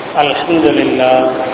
الحمد لله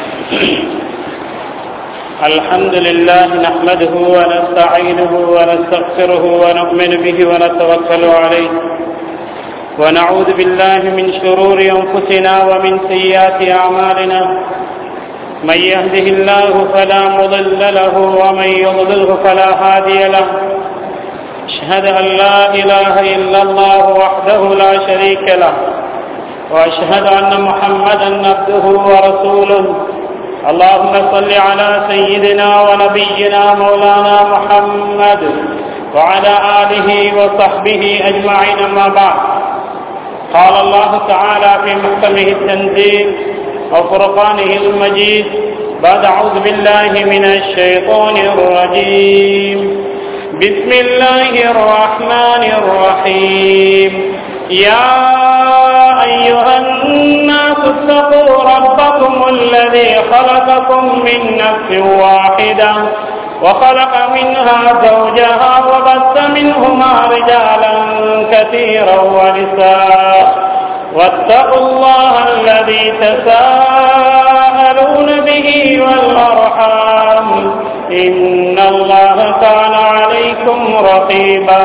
الحمد لله نحمده ونستعينه ونستغفره ونؤمن به ونتوكل عليه ونعوذ بالله من شرور أنفسنا ومن سيئات أعمالنا من يهده الله فلا مضل له ومن يضلله فلا هادي له أشهد أن لا إله إلا الله وحده لا شريك له وأشهد أن محمدا عبده ورسوله اللهم صل على سيدنا ونبينا مولانا محمد وعلى آله وصحبه أجمعين ما بعد قال الله تعالى في محكمه التنزيل وفرقانه المجيد بعد أعوذ بالله من الشيطان الرجيم بسم الله الرحمن الرحيم يا أيها الناس اتقوا ربكم الذي خلقكم من نفس واحدة وخلق منها زوجها وبث منهما رجالا كثيرا ونساء واتقوا الله الذي تساءلون به والأرحام إن الله كان عليكم رقيبا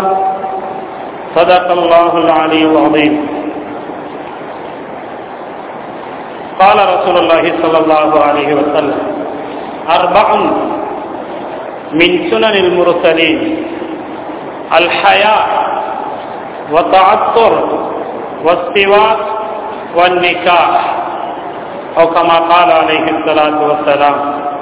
صدق الله العلي العظيم قال رسول الله صلى الله عليه وسلم أربع من سنن المرسلين الحياء والتعطر والسواك والنكاح أو كما قال عليه الصلاة والسلام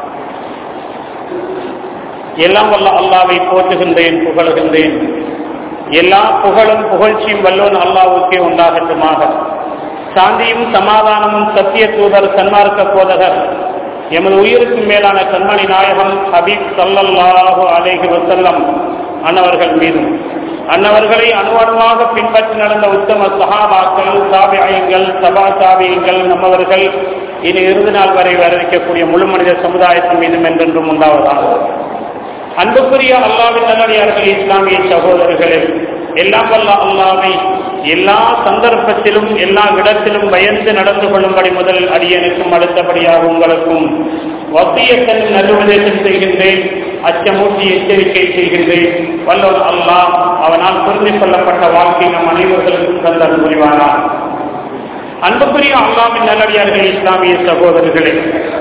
எல்லாம் வல்ல அல்லாவை போற்றுகின்றேன் புகழுகின்றேன் எல்லா புகழும் புகழ்ச்சியும் வல்லோன் அல்லாவுக்கே உண்டாகட்டுமாக சாந்தியும் சமாதானமும் சத்திய தூதர் சன்மார்க்க போதகர் எமது உயிருக்கு மேலான கண்மணி நாயகம் ஹபீப் சல்லல்லாஹு அலேஹி வசல்லம் அன்னவர்கள் மீதும் அன்னவர்களை அணுவணுவாக பின்பற்றி நடந்த உத்தம சஹாபாக்கள் சாபியங்கள் சபா சாபியங்கள் நம்மவர்கள் இனி இறுதி நாள் வரை வரவிக்கக்கூடிய முழு மனித சமுதாயத்தின் மீதும் என்றென்றும் உண்டாவதாக அன்புக்குரிய அல்லாவின் நல்லடியார்கள் இஸ்லாமிய சகோதரர்களே எல்லாம் வல்ல அல்லாவை எல்லா சந்தர்ப்பத்திலும் எல்லா இடத்திலும் பயந்து நடந்து கொள்ளும்படி முதல் அடியனுக்கும் அடுத்தபடியாக உங்களுக்கும் வசியத்தன் நல்லுபதேசம் செய்கின்றேன் அச்சமூட்டி எச்சரிக்கை செய்கின்றேன் வல்லோர் அல்லாஹ் அவனால் புரிந்து கொள்ளப்பட்ட வாழ்க்கை நம் அனைவர்களுக்கும் தந்தல் புரிவானார் அன்புக்குரிய அல்லாவின் நல்லடியார்கள் இஸ்லாமிய சகோதரர்களே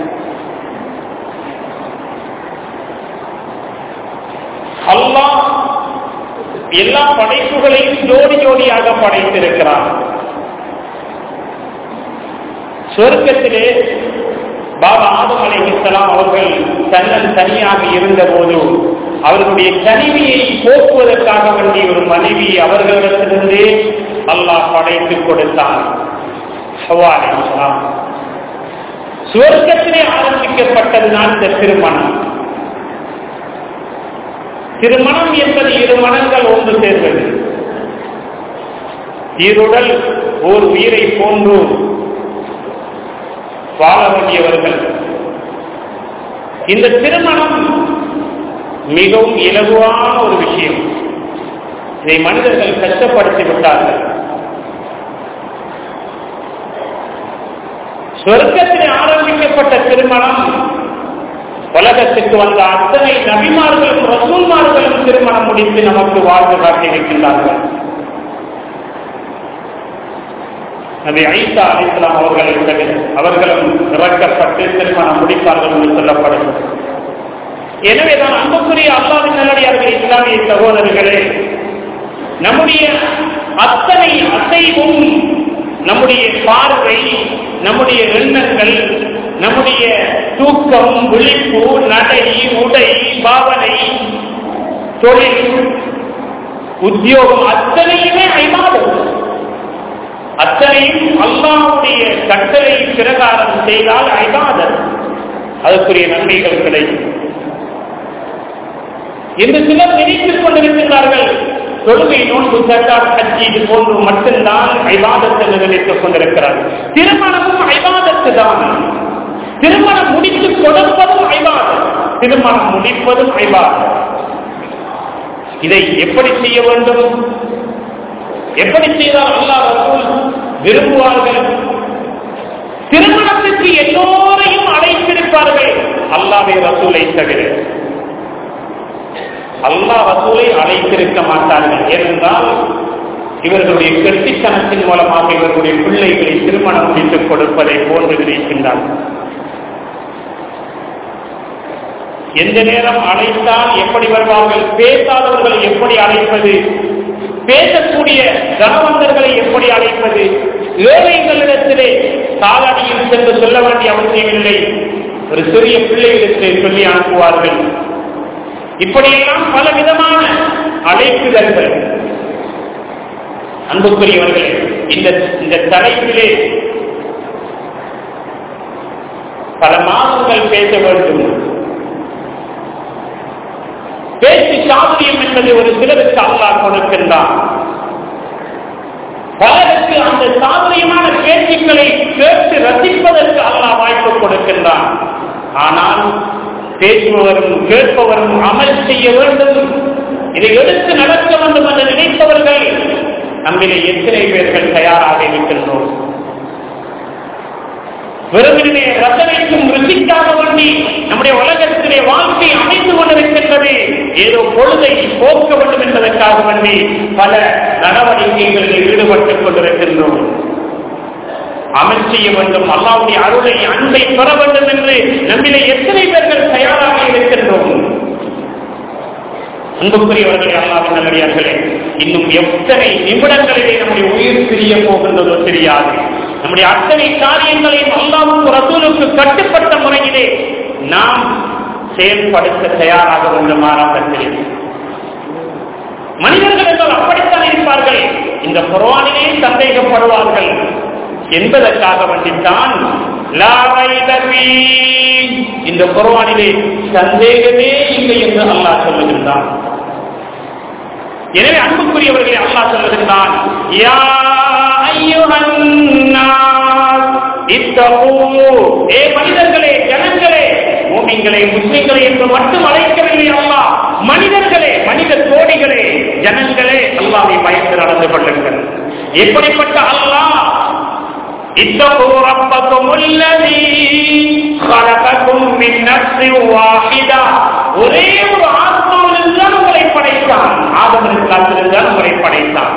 அல்லாஹ் எல்லா படைப்புகளையும் ஜோடி ஜோடியாக படைத்திருக்கிறார் சொர்க்கத்திலே பாபா ஆதம் அலைஹிஸ்லாம் அவர்கள் தன்னன் தனியாக இருந்த போது அவர்களுடைய தனிமையை போக்குவதற்காக வேண்டிய ஒரு மனைவி அவர்களிடத்திலிருந்தே அல்லாஹ் படைத்து கொடுத்தார் சுவர்க்கத்திலே ஆரம்பிக்கப்பட்டதுதான் இந்த திருமணம் திருமணம் என்பது இரு மனங்கள் ஒன்று சேர்வது ஈருடல் ஓர் உயிரை போன்று வாழ வேண்டியவர்கள் இந்த திருமணம் மிகவும் இலகுவான ஒரு விஷயம் இதை மனிதர்கள் கஷ்டப்படுத்தி விட்டார்கள் சொர்க்கத்தில் ஆரம்பிக்கப்பட்ட திருமணம் உலகத்துக்கு வந்த அத்தனை நபிமார்களும் ரசூல்மார்களும் திருமணம் முடித்து நமக்கு வாழ்வு காட்டியிருக்கின்றார்கள் நபி ஐசா அலிஸ்லாம் அவர்களை தவிர அவர்களும் இறக்கப்பட்டு திருமணம் முடிப்பார்கள் என்று சொல்லப்படும் எனவேதான் அன்புக்குரிய அல்லாவின் நல்லடியார்கள் இஸ்லாமிய சகோதரர்களே நம்முடைய அத்தனை அசைவும் நம்முடைய பார்வை நம்முடைய எண்ணங்கள் நம்முடைய தூக்கம் விழிப்பு நடை உடை பாவனை தொழில் உத்தியோகம் அத்தனையுமே ஐமாதம் அத்தனையும் அல்லாவுடைய கட்டளை பிரகாரம் செய்தால் ஐமாதம் அதற்குரிய நன்மைகள் கிடைக்கும் என்று சிலர் நினைத்துக் கொண்டிருக்கிறார்கள் தொழுகை நோன்பு சர்க்கார் கட்சி இது போன்று மட்டும்தான் ஐவாதத்தை நினைத்துக் கொண்டிருக்கிறார்கள் திருமணமும் ஐவாதத்து தான் திருமணம் முடித்து கொடுப்பதும் ஐவாதம் திருமணம் முடிப்பதும் ஐவாதம் இதை எப்படி செய்ய வேண்டும் எப்படி செய்தால் அல்லாஹ் ரசூல் விரும்புவார்கள் திருமண அல்லாவை ரசூலை தவிர அல்லாஹ் ரசூலை அழைத்திருக்க மாட்டார்கள் ஏனென்றால் இவர்களுடைய கெட்டித்தனத்தின் மூலமாக இவர்களுடைய பிள்ளைகளை திருமணம் முடித்துக் கொடுப்பதை போன்று நினைக்கின்றார்கள் எந்த நேரம் அழைத்தால் எப்படி வருவார்கள் பேசாதவர்களை எப்படி அழைப்பது பேசக்கூடிய கனவந்தர்களை எப்படி அழைப்பது ஏழைகளிடத்திலே காலடியில் சென்று சொல்ல வேண்டிய அவசியமில்லை ஒரு சிறிய பிள்ளைகளுக்கு சொல்லி அனுப்புவார்கள் இப்படியெல்லாம் பல விதமான அழைப்புதல்கள் அன்புக்குரியவர்களே இந்த இந்த தலைப்பிலே பல மாதங்கள் பேச வேண்டும் பேச்சு சாதுரியம் என்பது ஒரு சிலருக்கு அல்லாஹ் கொடுக்கின்றான் பலருக்கு அந்த சாதுரியமான பேச்சுக்களை கேட்டு ரசிப்பதற்கு அல்லாஹ் வாய்ப்பு கொடுக்கின்றான் ஆனால் பேசுபவரும் கேட்பவரும் அமல் செய்ய வேண்டும் இதை எடுத்து நடக்க வேண்டும் என்று நினைப்பவர்கள் நம்மிலே எத்தனை பேர்கள் தயாராக இருக்கின்றோம் வெறுமனே ரசனைக்கும் ருசிக்காக வேண்டி நம்முடைய உலகத்திலே வாழ்க்கை அமைந்து கொண்டிருக்கின்றது ஏதோ பொழுதை போக்க வேண்டும் என்பதற்காக வேண்டி பல நடவடிக்கைகளில் ஈடுபட்டுக் கொண்டிருக்கின்றோம் அமல் செய்ய வேண்டும் அல்லாவுடைய அருளை அன்பை பெற வேண்டும் என்று நம்மிலே எத்தனை பேர்கள் தயாராக இருக்கின்றோம் அன்புக்குரியவர்களே அல்லாவின் நல்லடியார்களே இன்னும் எத்தனை நிமிடங்களிலே நம்முடைய உயிர் பிரிய போகின்றதோ தெரியாது நம்முடைய அத்தனை காரியங்களையும் அல்லாவுக்கு ரசூலுக்கு கட்டுப்பட்ட முறையிலே நாம் செயல்படுத்த தயாராக வேண்டும் ஆரம்பத்தில் மனிதர்கள் என்றால் அப்படித்தான் இருப்பார்கள் இந்த குரானிலே சந்தேகப்படுவார்கள் என்பதற்காக வேண்டித்தான் இந்த குரானிலே சந்தேகமே இல்லை என்று அல்லாஹ் சொல்லுகின்றான் எனவே அன்புக்குரியவர்களை அல்லாஹ் சொல்லுகின்றான் யா ஏ மனிதர்களே ஜனங்களே மூமிங்களே முஸ்லிம்களே என்று மட்டும் அழைக்கவில்லை அல்லா மனிதர்களே மனித கோடிகளே ஜனங்களே அல்லாவை பயந்து நடந்து கொள்ளுங்கள் எப்படிப்பட்ட அல்லாஹ் اتقوا ربكم الذي خلقكم من نفس واحدة ஒரே ஒரு ஆத்மாவிலிருந்து தான் உங்களை படைத்தான் ஆதமனுக்கு தான் உங்களை படைத்தான்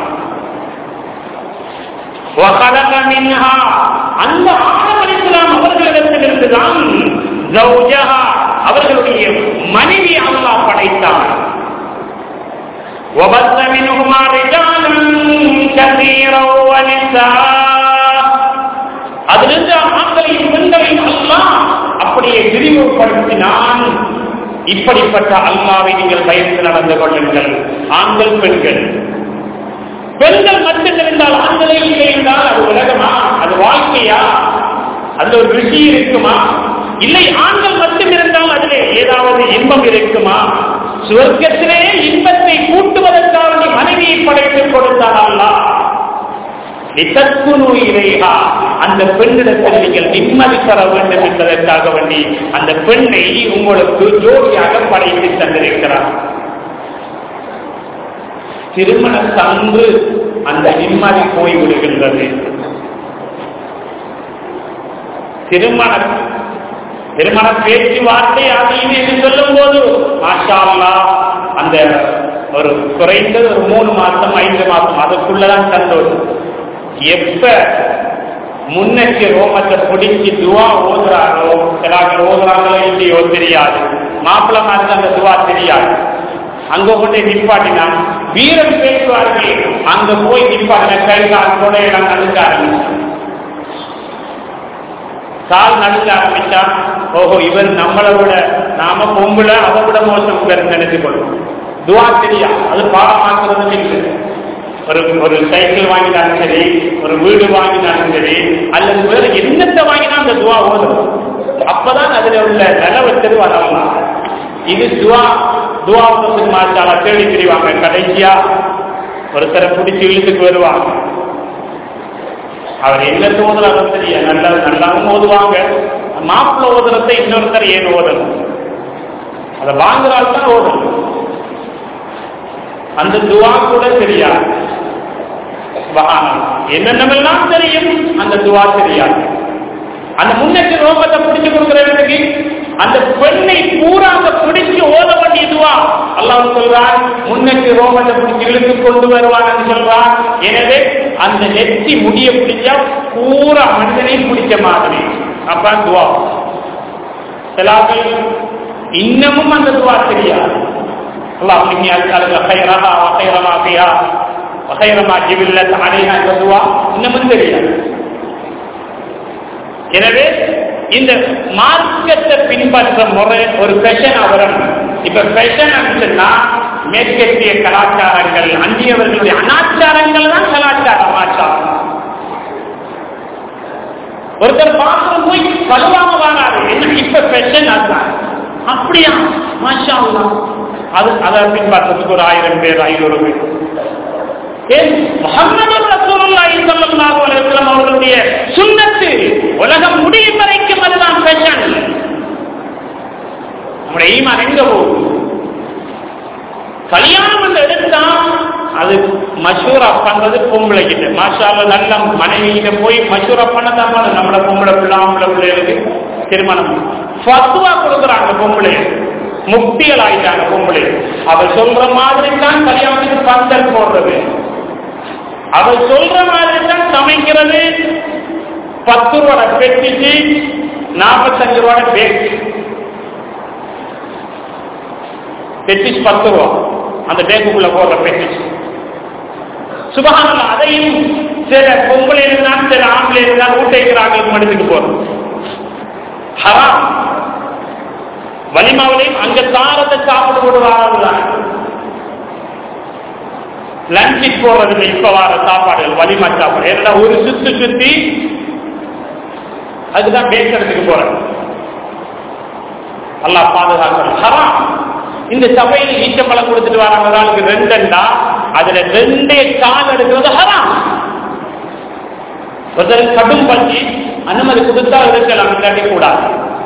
وخلق منها அந்த ஆதம் அலிஸ்லாம் அவர்களிடத்திலிருந்து தான் زوجها அவர்களுடைய மனைவி அல்லாஹ் படைத்தான் وبث منهما رجالا كثيرا ونساء அதிலிருந்து ஆண்களையும் பெண்களையும் அல்லாஹ் அப்படியே விரிவுபடுத்தினான் இப்படிப்பட்ட அல்லாவை நீங்கள் பயந்து நடந்து கொள்ளுங்கள் ஆண்கள் பெண்கள் பெண்கள் மட்டும் இருந்தால் ஆண்களே இல்லை என்றால் அது உலகமா அது வாழ்க்கையா அதுல ஒரு ருசி இருக்குமா இல்லை ஆண்கள் மட்டும் இருந்தால் அதிலே ஏதாவது இன்பம் இருக்குமா சுவர்க்கத்திலே இன்பத்தை கூட்டுவதற்காக நீ மனைவியை படைத்துக் கொடுத்தார் அல்லா இறைஹா அந்த பெண்ணிடத்தில் நீங்கள் நிம்மதி தர வேண்டும் என்பதற்காக வேண்டி அந்த பெண்ணை உங்களுக்கு ஜோடியாக படைத்து தந்திருக்கிறார் திருமண தந்து அந்த நிம்மதி போய்விடுகின்றது திருமண திருமண பேச்சுவார்த்தை அப்படின்னு என்று சொல்லும் போது மாஷா அந்த ஒரு குறைந்தது ஒரு மூணு மாசம் ஐந்து மாசம் அதுக்குள்ளதான் சந்தோஷம் எப்ப முன்னெச்சு ரோமத்தை பிடிச்சி துவா ஓதுறாரோ சிலாக்கள் ஓதுறாங்களோ இல்லையோ தெரியாது மாப்பிள்ள மாதிரி அந்த துவா தெரியாது அங்க கொண்டு நிப்பாட்டினா வீரன் பேசுவார்கள் அங்க போய் நிப்பாட்டின கை கால் கூட எல்லாம் நடுக்க ஆரம்பிச்சு கால் நடுக்க ஆரம்பிச்சா ஓஹோ இவன் நம்மளை விட நாம பொம்புல அதை விட மோசம் நினைச்சு கொள்ளும் துவா தெரியா அது பாடமாக்குறது இல்லை ஒரு ஒரு சைக்கிள் வாங்கினாலும் சரி ஒரு வீடு வாங்கினாலும் சரி அல்லது வேற என்னத்தை வாங்கினா அந்த துவா ஓதும் அப்பதான் அதுல உள்ள நிலவத்தது வரலாம் இது துவா துவா மாற்றால தேடி திரிவாங்க கடைசியா ஒருத்தரை பிடிச்சி இழுத்துக்கு வருவாங்க அவர் என்ன ஓதுறாரு தெரிய நல்ல நல்லாவும் ஓதுவாங்க மாப்பிள்ள ஓதுறதை இன்னொருத்தர் ஏன் ஓதணும் அதை வாங்குறாள் தான் ஓதணும் அந்த துவா கூட தெரியாது என்னென்னவெல்லாம் தெரியும் அந்த துவா தெரியாது அந்த முன்னெச்ச ரோகத்தை பிடிச்சு கொடுக்கிறதுக்கு அந்த பெண்ணை பூராக பிடிச்சு ஓத வேண்டியதுவா அல்லாஹ் சொல்றான் முன்னுக்கு ரோமத்தை பிடிச்சு இழுத்து கொண்டு வருவான்னு சொல்றான் எனவே அந்த நெத்தி முடிய பிடிச்சா பூரா மனிதனையும் பிடிச்ச மாதிரி அப்ப துவா சிலாக்கள் இன்னமும் அந்த துவா தெரியாது அல்லாஹ் இன்னி அஸ்அலுக கைரஹா வ கைர மா ஃபிஹா வ கைர மா ஜிபில்லத் அலைஹா என்ற துவா இன்னமும் தெரியாது எனவே இந்த மார்க்கத்தை பின்பற்ற முறை ஒரு ஃபேஷன் வரும் இப்ப ஃபேஷன் சொன்னா மேற்கத்திய கலாச்சாரங்கள் அந்நியவர்களுடைய அனாச்சாரங்கள் தான் கலாச்சாரம் ஆச்சாரம் ஒருத்தர் பாத்திரம் போய் கழுவாம வராது என்ன இப்ப ஃபேஷன் அதுதான் அப்படியா மாஷா அல்லாஹ். அது அதை பின்பற்றதுக்கு ஒரு ஆயிரம் பேர் ஐநூறு பேர் ஏன் முஹம்மது ரசூலுல்லாஹி ஸல்லல்லாஹு அலைஹி வஸல்லம் அவர்களுடைய சுன்னத்து உலகம் முடியும் வரைக்கும் அதுதான் ஃபேஷன் நம்முடைய ஈமான் எங்க போகுது கல்யாணம் என்று எடுத்தா அது மஷூரா பண்றது பொம்பளை கிட்ட மாஷால நல்ல மனைவி கிட்ட போய் மஷூரா பண்ணதான் நம்மள பொம்பளை பிள்ளை ஆம்பளை பிள்ளைகளுக்கு திருமணம் ஃபத்துவா கொடுக்குறாங்க பொம்பளை முக்திகள் ஆயிட்டாங்க பொம்பளை அவ சொல்ற மாதிரி தான் கல்யாணத்துக்கு பந்தல் போடுறது அவ சொல்ற மாதிரி தான் சமைக்கிறது பத்து ரூபாய் பெட்டிச்சு நாற்பத்தஞ்சு ரூபாய் பேக் பெட்டிஸ் பத்து ரூபா அந்த பேக்குக்குள்ள போடுற பெட்டிஸ் சுபகானம் அதையும் சில பொம்பளை இருந்தால் சில ஆம்பளை இருந்தால் ஊட்டைக்கிறாங்களுக்கு மனிதனுக்கு போறோம் ஹராம் வலிமாவிலையும் அங்க தாரத்தை சாப்பிட்டு கொண்டு வராதுதான் லஞ்சுக்கு போறதுல இப்ப வர சாப்பாடுகள் வலிமா சாப்பாடு ஏன்னா ஒரு சுத்து சுத்தி அதுதான் பேசுறதுக்கு போறது அல்லாஹ் பாதுகாக்கணும் ஹராம் இந்த சபையில் ஈச்சம்பழம் கொடுத்துட்டு வராங்க ஒரு ஆளுக்கு ரெண்டண்டா அதுல ரெண்டே கால் எடுக்கிறது ஹராம் ஒருத்தர் கடும் பஞ்சி அனுமதி கொடுத்தா இருக்கலாம் இல்லாட்டி கூடாது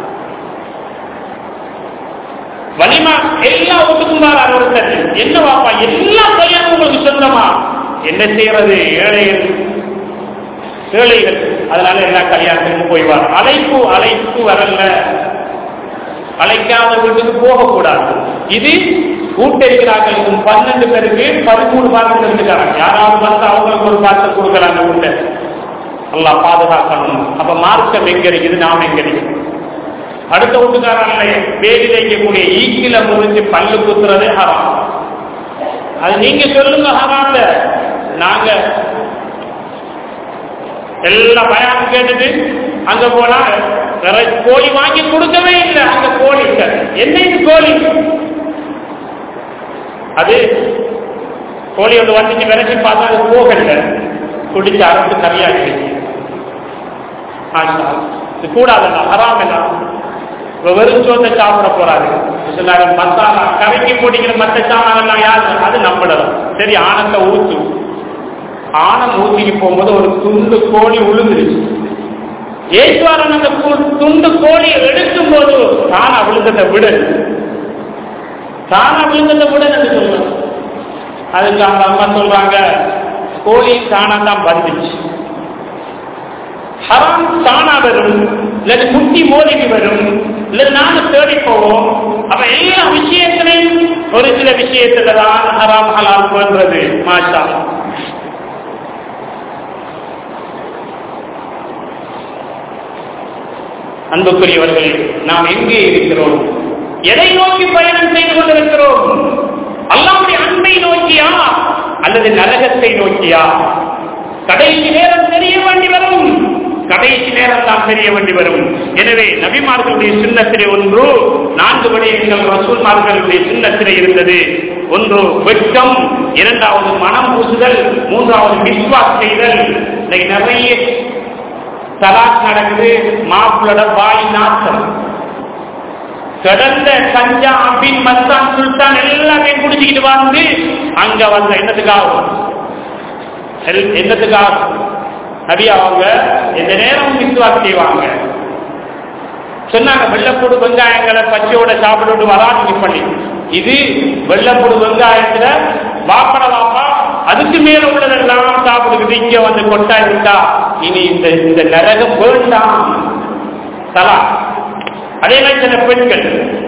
வலிமா எல்லா வீட்டுக்கும் வரார் ஒருத்தர் என்ன வாப்பா எல்லா கல்யாணம் உங்களுக்கு சொந்தமா என்ன செய்யறது ஏழைகள் ஏழைகள் அதனால எல்லா கல்யாணத்துக்கும் போய் வர அழைப்பு அழைப்பு வரல அழைக்காத வீட்டுக்கு போகக்கூடாது இது கூட்டெடுக்கிறார்கள் பன்னெண்டு பேருக்கு பதிமூணு பாத்திரம் இருந்துக்கிறாங்க யாராவது வந்து அவங்களுக்கு ஒரு பாத்திரம் கொடுக்குறாங்க வீட்டை எல்லாம் பாதுகாக்கணும் அப்ப மார்க்கம் எங்க இருக்குது நாம் எங்க இருக்குது அடுத்த வீட்டுக்காரங்கள வேலி வைக்கக்கூடிய ஈக்கில முறிஞ்சு பல்லு குத்துறது ஹராம் அது நீங்க சொல்லுங்க ஹராம்ல நாங்க எல்லாம் பயம் கேட்டுட்டு அங்க போனா வேற கோழி வாங்கி கொடுக்கவே இல்லை அங்க கோழி இல்லை. என்ன இது கோழி அது கோழி ஒன்று வந்துச்சு விரைச்சி பார்த்தா அது போகல குடிச்சு அரைச்சு கறியாச்சு ஆச்சா. இது கூடாதுல்ல ஹராம் எல்லாம் இப்ப வெறும் சோத்தை சாப்பிட போறாரு சொன்னாரு மசாலா கரைக்கு போட்டிக்கிற மற்ற சாமான்லாம் யாரு அது நம்மளதான் சரி ஆனந்த ஊத்து ஆனம் ஊத்திக்கு போகும்போது ஒரு துண்டு கோழி உழுந்துருச்சு ஏசுவாரன் அந்த கு- துண்டு கோழியை எடுக்கும் போது தானா விழுந்ததை விடு தானா விழுந்ததை விடு என்று சொல்றாங்க அதுக்கு அந்த அம்மா சொல்றாங்க கோழி தானா தான் வந்துச்சு ஹராம் தானா வரும் இல்லது முட்டி மோதிக்கு வரும் இல்லது நானும் தேடி போவோம் அப்ப எல்லா விஷயத்திலையும் ஒரு சில விஷயத்துல தான் ஹராம் ஹலால் போன்றது மாஷா அல்லாஹ். அன்புக்குரியவர்களே நாம் எங்கே இருக்கிறோம் எதை நோக்கி பயணம் செய்து கொண்டிருக்கிறோம் அல்லாவுடைய அன்பை நோக்கியா அல்லது நரகத்தை நோக்கியா கடைசி நேரம் தெரிய வேண்டி வரும் கடைசி நேரம் தான் தெரிய வேண்டி வரும் எனவே நபிமார்களுடைய சின்னத்திலே ஒன்று நான்கு விடயங்கள் ரசூல்மார்களுடைய சின்னத்திலே இருந்தது ஒன்று வெட்கம் இரண்டாவது மனம் பூசுதல் மூன்றாவது விஸ்வாஸ் செய்தல் இன்னைக்கு நிறைய தலாக் நடக்குது மாப்பிளோட வாய் நாட்டம் கடந்த கஞ்சா அபின் மஸ்தான் சுல்தான் எல்லாமே குடிச்சுக்கிட்டு வந்து அங்க வந்த என்னத்துக்காக எல்- என்னத்துக்காக நபி அவங்க எந்த நேரம் விசுவாஸ் செய்வாங்க சொன்னாங்க வெள்ளப்பூடு வெங்காயங்களை பச்சையோட சாப்பிட்டு வராது பண்ணி இது வெள்ளப்பூடு வெங்காயத்துல வாப்பட வாப்பா அதுக்கு மேல உள்ளதெல்லாம் சாப்பிடுக்குது இங்க வந்து கொட்டா இருக்கா இனி இந்த இந்த நரகம் வேண்டாம் தலா அதே மாதிரி சில பெண்கள்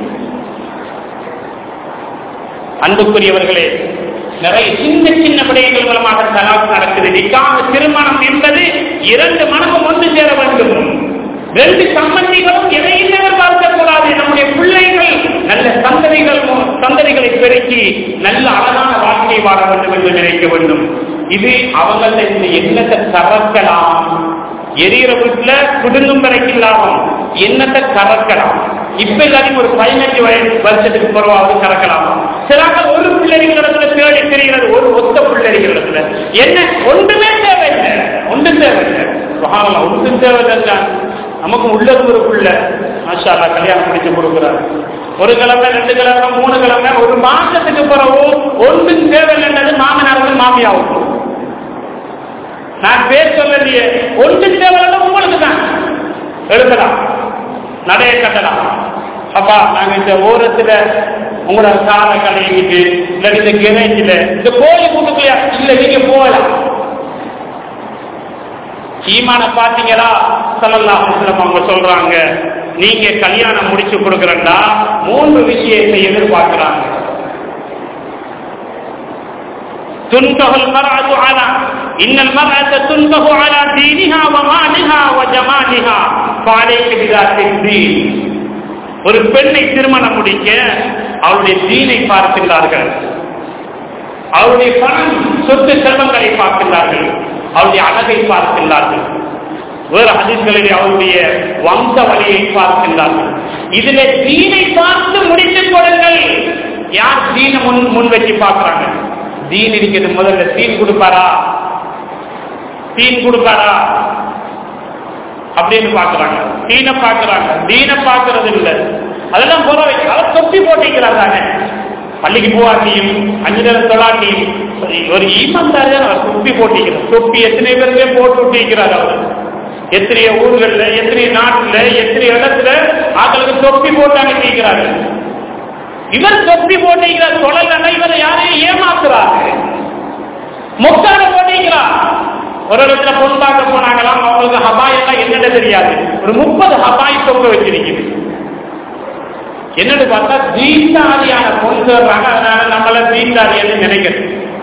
அன்புக்குரியவர்களே நிறைய சின்ன சின்ன விடயங்கள் மூலமாக தலாக் நடக்குது நிக்காக திருமணம் என்பது இரண்டு மனமும் ஒன்று சேர வேண்டும் ரெண்டு சம்பந்திகளும் எதையும் எதிர்பார்க்க கூடாது நம்முடைய பிள்ளைகள் நல்ல சந்ததிகள் மூ- சந்ததிகளை பெருக்கி நல்ல அழகான வாழ்க்கை வாழ வேண்டும் என்று நினைக்க வேண்டும் இது அவங்கள இந்த எண்ணத்தை கறக்கலாம் எரியிற வீட்டுல குடும்பம் வரைக்கும் லாபம் எண்ணத்தை கறக்கலாம் இப்ப எல்லாத்தையும் ஒரு பதினஞ்சு வயசு வருஷத்துக்கு பிறவாவது கறக்கலாமா சிலாக ஒரு பிள்ளைகளிடத்துல தேடி தெரிகிறது ஒரு ஒத்த பிள்ளைகளிடத்துல என்ன ஒன்றுமே தேவையில்லை ஒன்றும் தேவையில்லை சுகாமலா ஒன்றும் தேவையில்லை நமக்கு உள்ளது ஒரு பிள்ளை மாஷா அல்லாஹ் கல்யாணம் முடிச்சு கொடுக்குறாரு ஒரு கிழமை ரெண்டு கிழமை மூணு கிழமை ஒரு மாசத்துக்கு பிறகு ஒன்றும் தேவையில்லைன்றது மாமனாருக்கு மாமியாவுக்கும் நான் பேர் சொல்லலையே ஒன்றும் தேவையில்லை உங்களுக்கு தான் எழுதலாம் நடைய கட்டலாம் அப்பா நாங்க இந்த ஓரத்துல உங்களோட காலை கடையிட்டு இல்ல இந்த கிணச்சில இந்த கோழி கூட்டுக்குள்ளயா இல்ல நீங்க போகலாம் ஈமான பாத்தீங்களா சல்லல்லாஹு அலைஹி வஸல்லம் அவங்க சொல்றாங்க நீங்க கல்யாணம் முடிச்சு கொடுக்கறண்டா மூன்று விஷயத்தை எதிர்பார்க்கிறாங்க تنبه المرأة على إن المرأة تنبه على دينها ومالها وجمالها فعليك بذات الدين ஒரு பெண்ணை திருமணம் முடிக்க அவருடைய தீனை பார்க்கின்றார்கள் அவருடைய பணம் சொத்து செல்வங்களை பார்க்கின்றார்கள் அவருடைய அழகை பார்க்கின்றார்கள் வேறு ஹதீஸ்களில் அவருடைய வம்ச வழியை பார்க்கின்றார்கள் இதில் தீனை பார்த்து முடித்துக் கொடுங்கள் யார் தீனை முன் முன் வச்சு பார்க்கிறாங்க தீன் இருக்கிறது முதல்ல தீன் கொடுப்பாரா தீன் கொடுப்பாரா அப்படின்னு பாக்குறாங்க தீனை பாக்குறாங்க தீனை பாக்குறது இல்ல அதெல்லாம் போற வைக்க அதை தொப்பி போட்டிக்கிறார் தானே பள்ளிக்கு போவாட்டியும் அஞ்சு நேரம் தொழாட்டியும் ஒரு ஈமந்தாரு அவர் தொப்பி போட்டிக்கிறார் தொப்பி எத்தனை பேருக்கே போட்டு விட்டிருக்கிறார் அவர் எத்தனையோ ஊர்கள்ல எத்தனையோ நாட்டுல எத்தனை இடத்துல ஆக்களுக்கு தொப்பி போட்டாங்க கேட்கிறார்கள் இவர் தொப்பி போட்டிருக்கிறார் தொழலன்னா இவரை யாரையும் ஏமாத்துறாரு முக்காட போட்டிருக்கிறார் ஒரு இடத்துல பொன் பார்க்க போனாங்களாம் அவங்களுக்கு ஹபாய் எல்லாம் என்னன்னு தெரியாது ஒரு முப்பது ஹபாய் தொங்க வச்சிருக்குது என்னன்னு பார்த்தா தீண்டாரியான பொன் சேர்றாங்க அதனால நம்மள தீண்டாரியான்னு நினைக்கிறது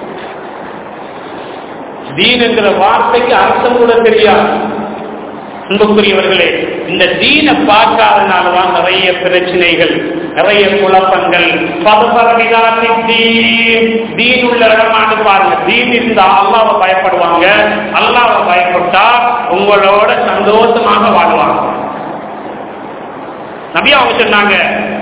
தீனுங்கிற வார்த்தைக்கு அர்த்தம் கூட தெரியாது அன்புக்குரியவர்களே இந்த தீனை பார்க்காதனாலதான் நிறைய பிரச்சனைகள் நிறைய குழப்பங்கள் பதபரவிதாசி தீன் தீன் உள்ள இடமாட்டு பாருங்க தீன் இருந்தா அல்லாவை பயப்படுவாங்க அல்லாவை பயப்பட்டா உங்களோட சந்தோஷமாக வாழ்வாங்க நபி அவங்க சொன்னாங்க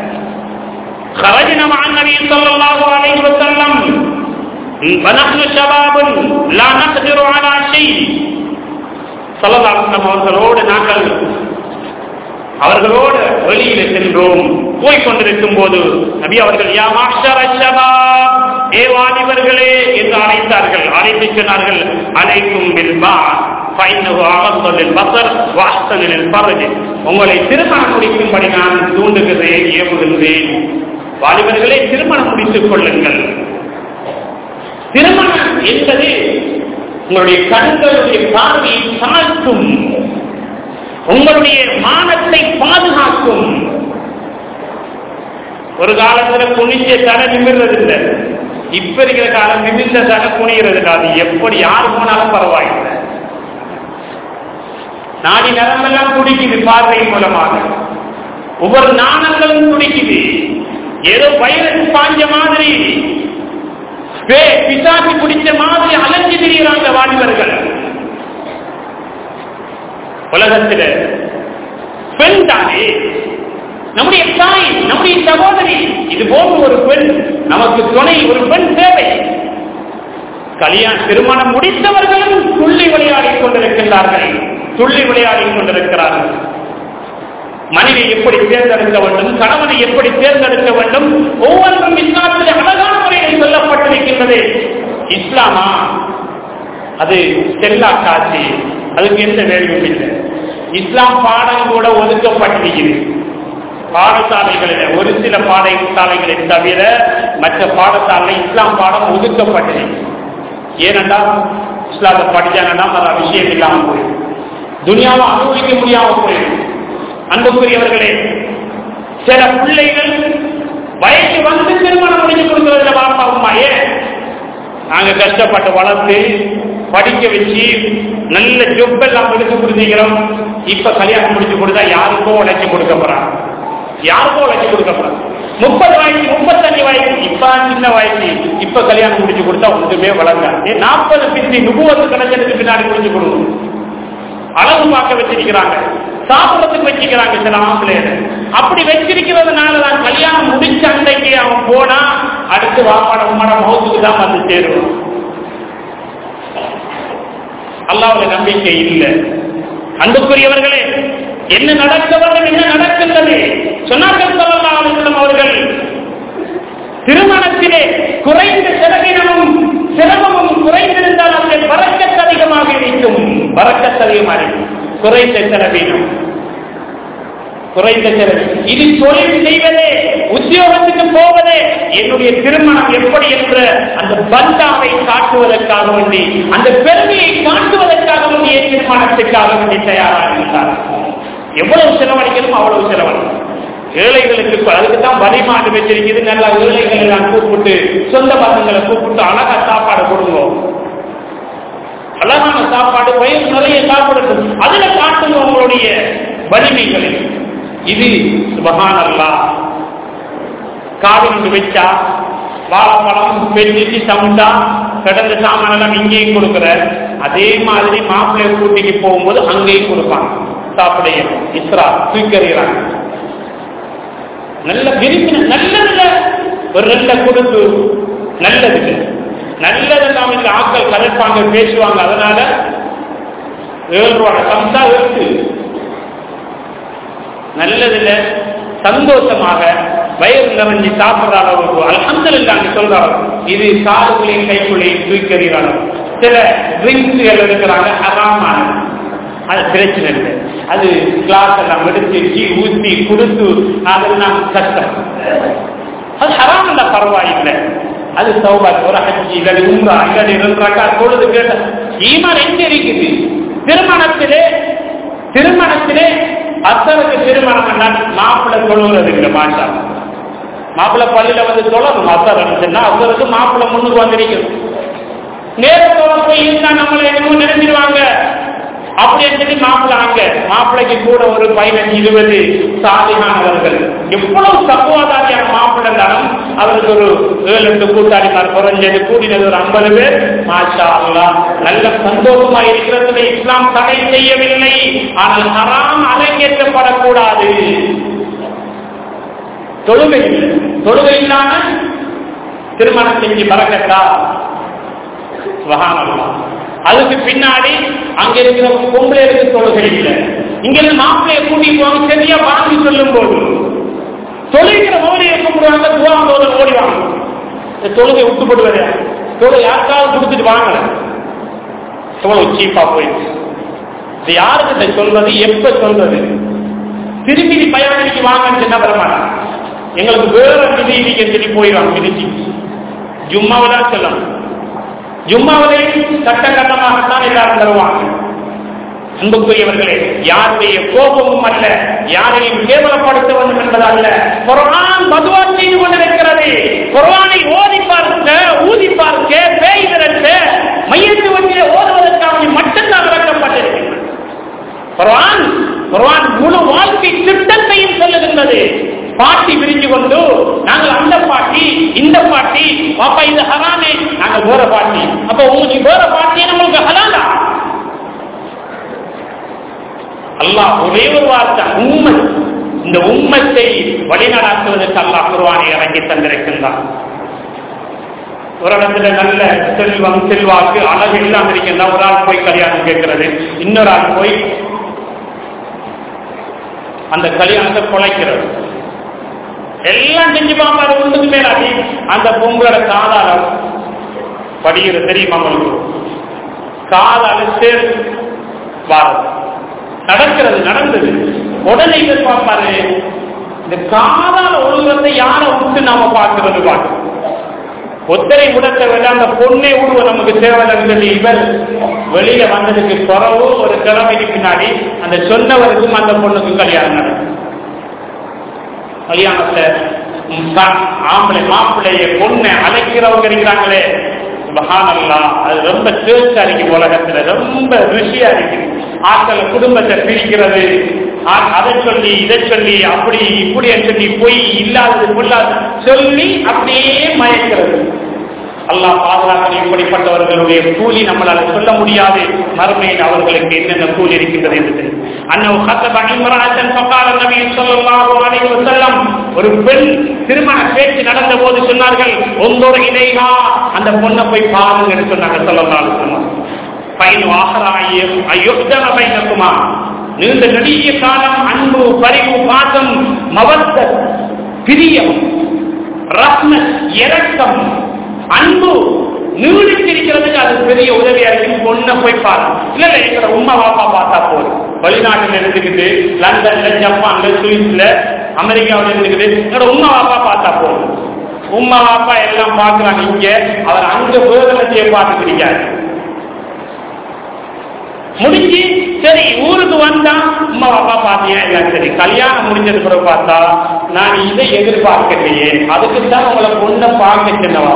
خرجنا مع النبي صلى الله عليه وسلم ونحن شباب لا نقدر على شيء சல்லதாசனம் அவர்களோடு நாங்கள் அவர்களோடு வெளியில சென்றோம் போய்கொண்டிருக்கும் போது நபி அவர்கள் யா மாஷர் அஷ்ஷபாப், ஏ வாலிபர்களே என்று அழைத்தார்கள் அழைத்து சொன்னார்கள் அழைக்கும் பில்பா உங்களை திருமணம் முடிக்கும்படி நான் தூண்டுகிறேன் ஏவுகின்றேன் வாலிபர்களே திருமணம் முடித்துக் கொள்ளுங்கள் திருமணம் என்பது உங்களுடைய கண்களுடைய பார்வையை தாழ்த்தும் உங்களுடைய மானத்தை பாதுகாக்கும் ஒரு காலத்துல குனிஞ்ச தலை நிமிர்றது இல்லை இப்ப இருக்கிற காலம் நிமிர்ந்த தலை குனிகிறது இல்லை அது எப்படி யார் போனாலும் பரவாயில்லை நாடி நரம்பெல்லாம் துடிக்குது பார்வை மூலமாக ஒவ்வொரு நாணங்களும் துடிக்குது ஏதோ வைரஸ் பாஞ்ச மாதிரி பே- பிசாசு பிடிச்ச மாதிரி அலைஞ்சு திரிகிறாங்க வாலிபர்கள் உலகத்தில் பெண் தானே நம்முடைய தாய் நம்முடைய சகோதரி இது போன்ற ஒரு பெண் நமக்கு துணை ஒரு பெண் தேவை கல்யாண திருமணம் முடித்தவர்களும் துள்ளி விளையாடிக் கொண்டிருக்கின்றார்கள் துள்ளி விளையாடிக் கொண்டிருக்கிறார்கள் மனைவி எப்படி தேர்ந்தெடுக்க வேண்டும் கணவனை எப்படி தேர்ந்தெடுக்க வேண்டும் ஒவ்வொன்றும் இஸ்லாத்தில் அழகான முறையில் சொல்லப்பட்டிருக்கின்றது இஸ்லாமா அது செல்லா காட்சி அதுக்கு எந்த வேலையும் இல்லை இஸ்லாம் பாடம் கூட ஒதுக்கப்பட்டிருக்கிறது பாடசாலைகளில் ஒரு சில பாடசாலைகளை தவிர மற்ற பாடசாலை இஸ்லாம் பாடம் ஒதுக்கப்பட்டது ஏனென்றா இஸ்லாத்தை படிச்சாங்கன்னா அது விஷயம் இல்லாமல் போயிடும் துனியாவை அனுபவிக்க முடியாமல் போயிடும் அன்புக்குரியவர்களே சில பிள்ளைகள் வயசு வந்து திருமணம் முடிச்சு கொடுக்கறதுல பாப்பா அம்மா ஏன் நாங்க கஷ்டப்பட்டு வளர்த்து படிக்க வச்சு நல்ல ஜொப் எல்லாம் எடுத்து கொடுத்தீங்கிறோம் இப்ப கல்யாணம் முடிச்சு கொடுத்தா யாருக்கோ உழைச்சி கொடுக்க போறாங்க யாருக்கோ உழைச்சி கொடுக்க போறாங்க முப்பது வயசு முப்பத்தஞ்சு வயசு இப்ப சின்ன வயசு இப்ப கல்யாணம் முடிச்சு கொடுத்தா ஒன்றுமே வளர்ங்க நாற்பது பிந்தி நுகுவது கிடைச்சதுக்கு பின்னாடி முடிச்சு கொடுக்கணும் அளவு பார்க்க வச்சிருக்கிறாங்க சாப்பிடறதுக்கு வச்சிருக்கிறாங்க சில ஆம்பளையர் அப்படி வச்சிருக்கிறதுனால தான் கல்யாணம் முடிச்ச அன்றைக்கு அவன் போனா அடுத்து வாப்பாட உம்மட மௌத்துக்கு தான் வந்து சேருவான் அல்லாவுடைய நம்பிக்கை இல்லை அன்புக்குரியவர்களே என்ன நடக்க வேண்டும் என்ன நடக்கின்றது சொன்னார்கள் சொல்லலாம் அலிஸ்லம் அவர்கள் திருமணத்திலே குறைந்த செலவினமும் சிரமமும் குறைந்திருந்தால் அதில் பறக்கத்து அதிகமாக இருக்கும் பறக்கத்து அதிகமாக இருக்கும் குறைந்த செலவினம் குறைந்த செலவு இது தொழில் செய்வதே உத்தியோகத்துக்கு போவதே என்னுடைய திருமணம் எப்படி என்ற அந்த பந்தாவை காட்டுவதற்காக வேண்டி அந்த பெருமையை காட்டுவதற்காக வேண்டிய திருமணத்துக்காக வேண்டி தயாராக இருந்தார் எவ்வளவு செலவழிக்கணும் அவ்வளவு செலவழிக்கணும் ஏழைகளுக்கு இப்ப அதுக்கு தான் வரிமாட்டு வச்சிருக்குது நல்லா ஏழைகளை எல்லாம் கூப்பிட்டு சொந்த பசங்களை கூப்பிட்டு அழகா சாப்பாடு கொடுங்க அழகான சாப்பாடு வயிறு நிறைய சாப்பிடுறது அதுல காட்டுங்க உங்களுடைய வலிமைகளை இது சுபகானல்லா காது வச்சா வாழைப்பழம் வெட்டிட்டு சமைச்சா கடந்த சாமான் எல்லாம் இங்கேயும் கொடுக்குற அதே மாதிரி மாப்பிள்ளை கூட்டிக்கு போகும்போது அங்கேயும் கொடுப்பாங்க சாப்பிடையும் இஸ்ரா தூக்கறிகிறாங்க நல்ல விரும்பின நல்லதுல ஒரு நல்ல கொடுத்து நல்லதுக்கு நல்லதெல்லாம் இந்த ஆட்கள் கதைப்பாங்க பேசுவாங்க அதனால ஏழு ரூபாய் சம்சா இருக்கு நல்லதுல சந்தோஷமாக வயிறு நிறைஞ்சி சாப்பிடுற அளவுக்கு அலமதுல்லான்னு சொல்றாங்க இது காதுகளையும் கைக்குள்ளையும் தூக்கறிகிற அளவு சில ட்ரிங்க்ஸ்கள் இருக்கிறாங்க அறாமானது அது பிரச்சனை இல்லை அது கிளாஸ் எல்லாம் எடுத்து டீ ஊற்றி கொடுத்து அதெல்லாம் கஷ்டம் அது ஹராம் இல்ல பரவாயில்லை அது சௌபாக் ஒரு ஹஜ்ஜி இல்லாடி உங்கா இல்லாடி ரெண்டு ரக்கா தொழுது கேட்ட ஈமான் எங்க இருக்குது திருமணத்திலே திருமணத்திலே அத்தனுக்கு திருமணம் என்றால் மாப்பிள்ளை தொழுகிறது இல்லை மாட்டா மாப்பிள்ளை பள்ளியில வந்து தொழணும் அத்தர் இருந்துச்சுன்னா அத்தருக்கு மாப்பிள்ளை முன்னுக்கு வந்திருக்கணும் நேரத்தோட போய் இருந்தா நம்மளை என்னமோ நினைச்சிருவாங்க அப்படின்னு சொல்லி மாப்பிள்ளை அங்க மாப்பிள்ளைக்கு கூட ஒரு பதினஞ்சு இருபது சாதிகானவர்கள் எவ்வளவு தக்குவாதாரியான மாப்பிள்ளை இருந்தாலும் அவருக்கு ஒரு ஏழு எட்டு கூட்டாளிமார் குறைஞ்சது கூடினது ஒரு ஐம்பது பேர் மாஷா அல்லா நல்ல சந்தோஷமா இருக்கிறதுல இஸ்லாம் தடை செய்யவில்லை ஆனால் ஹராம் அரங்கேற்றப்படக்கூடாது தொழுகை இல்லை தொழுகை இல்லாம திருமணம் செஞ்சு பறக்கட்டா சுபஹானல்லாஹ் அதுக்கு பின்னாடி அங்க இருக்கிற பொம்பளைகளுக்கு தொழுகை இல்லை இங்க இருந்து மாப்பிள்ளைய கூட்டி போவாங்க சரியா வாங்கி சொல்லும் போது தொழுகிற மோதியை கூப்பிடுவாங்க துவாங்க ஓடிவாங்க இந்த தொழுகை விட்டு போடுவது தொழுகை யாருக்காவது கொடுத்துட்டு வாங்க எவ்வளவு சீப்பா போயிடுச்சு இது யாருக்கு சொல்றது எப்ப சொல்றது திரும்பி பயணிக்கு வாங்கன்னு சொன்னா வரமாட்டாங்க எங்களுக்கு வேற விதி நீங்க சொல்லி போயிடுவாங்க விதிச்சு ஜும்மாவதான் சொல்லணும் ஜும்மாவிலையும் கட்ட கட்டமாகத்தான் எல்லாரும் தருவாங்க அன்புக்குரியவர்களே யாருடைய கோபமும் அல்ல யாரையும் கேவலப்படுத்த வேண்டும் என்பது அல்ல குரான் மதுவா செய்து கொண்டிருக்கிறது குரானை ஓதி பார்க்க ஊதி பார்க்க பேய் விரட்ட மையத்து வண்டியை ஓதுவதற்காக மட்டும்தான் விளக்கப்பட்டிருக்கின்றன குரான் குரான் முழு வாழ்க்கை திட்டத்தையும் சொல்லுகின்றது பாட்டி பிரிஞ்சு கொண்டு நாங்கள் அந்த பாட்டி இந்த பாட்டி பாப்பா இது ஹராமே நாங்க வேற பாட்டி அப்ப உங்களுக்கு வேற பாட்டி நம்மளுக்கு ஹலாலா அல்லாஹ் ஒரே ஒரு வார்த்தை உண்மை இந்த உண்மத்தை வழிநடாத்துவதற்கு அல்லாஹ் குருவானை இறங்கி தந்திருக்கின்றான் ஒரு இடத்துல நல்ல செல்வம் செல்வாக்கு அழகு இல்லாம இருக்கின்றா ஒரு ஆள் போய் கல்யாணம் கேட்கிறது இன்னொரு ஆள் போய் அந்த கல்யாணத்தை குலைக்கிறது எல்லாம் செஞ்சு பார்ப்பாரு ஒன்றுக்கு மேல அடி அந்த பொங்கலோட காதால படிக்கிற தெரியுமா உங்களுக்கு காதால சேர் வாரம் நடக்கிறது நடந்தது உடனே இவர் பார்ப்பாரு இந்த காதால ஒழுங்கத்தை யாரை விட்டு நாம பார்க்கிறது பார்க்கணும் ஒத்தரை உடத்தை விட அந்த பொண்ணை உருவ நமக்கு தேவைன்னு சொல்லி இவர் வெளியில வந்ததுக்கு குறவு ஒரு கிழமைக்கு பின்னாடி அந்த சொன்னவருக்கும் அந்த பொண்ணுக்கும் கல்யாணம் நடக்கும் கல்யாணத்தை ம், க- ஆம்பளை மாப்பிள்ளைய பொண்ணை அழைக்கிறவங்க இருக்கிறாங்களே சுபஹானல்லா அது ரொம்ப சேர்ச்சா இருக்கு உலகத்துல ரொம்ப ருசியா இருக்கு ஆட்கள் குடும்பத்தை பிரிக்கிறது ஆ- அதை சொல்லி இதை சொல்லி அப்படி இப்படி சொல்லி பொய் இல்லாதது கொள்ளாது சொல்லி அப்படியே மயக்கிறது அல்லாஹ் பாதுகாக்க இப்படிப்பட்டவர்களுடைய கூலி நம்மளால சொல்ல முடியாது மறுமையில் அவர்களுக்கு என்னென்ன கூலி இருக்கின்றது என்று அன்னவு கத்தப இம்ராத்தன் ஃபகால நபி ஸல்லல்லாஹு அலைஹி வஸல்லம் ஒரு பெண் திருமண பேச்சு நடந்த போது சொன்னார்கள் ஒன்றொரு இலைஹா அந்த பொண்ணை போய் பாருங்கன்னு சொன்னாங்க ஸல்லல்லாஹு அலைஹி வஸல்லம் பைன் வாஹராயும் அயுக்தன பைனக்குமா நீண்ட நெடிய காலம் அன்பு பரிவு பாசம் மவத்த பிரியம் ரத்னத் இரக்கம் அன்பு நீடிச்சிருக்கிறதுக்கு அது பெரிய உதவியா இருக்கு பொண்ணை போய் பாரு இல்ல இல்ல எங்களோட உமா பாப்பா பார்த்தா போதும் வெளிநாட்டுல இருந்துக்கிட்டு லண்டன்ல ஜப்பான்ல சுவிஸ்ல அமெரிக்காவில் இருந்துக்கிட்டு எங்களோட உமா பாப்பா பார்த்தா போதும் உமா பாப்பா எல்லாம் பார்க்கறாங்க இங்க அவர் அங்க வேதனத்தையே பார்த்து கிடைக்காது முடிஞ்சு சரி ஊருக்கு வந்தா அம்மா அப்பா பாத்தியா எல்லாம் சரி கல்யாணம் முடிஞ்சது பிறகு பார்த்தா நான் இதை எதிர்பார்க்கலையே அதுக்கு தான் உங்களை பொண்ணை பார்க்க சொன்னவா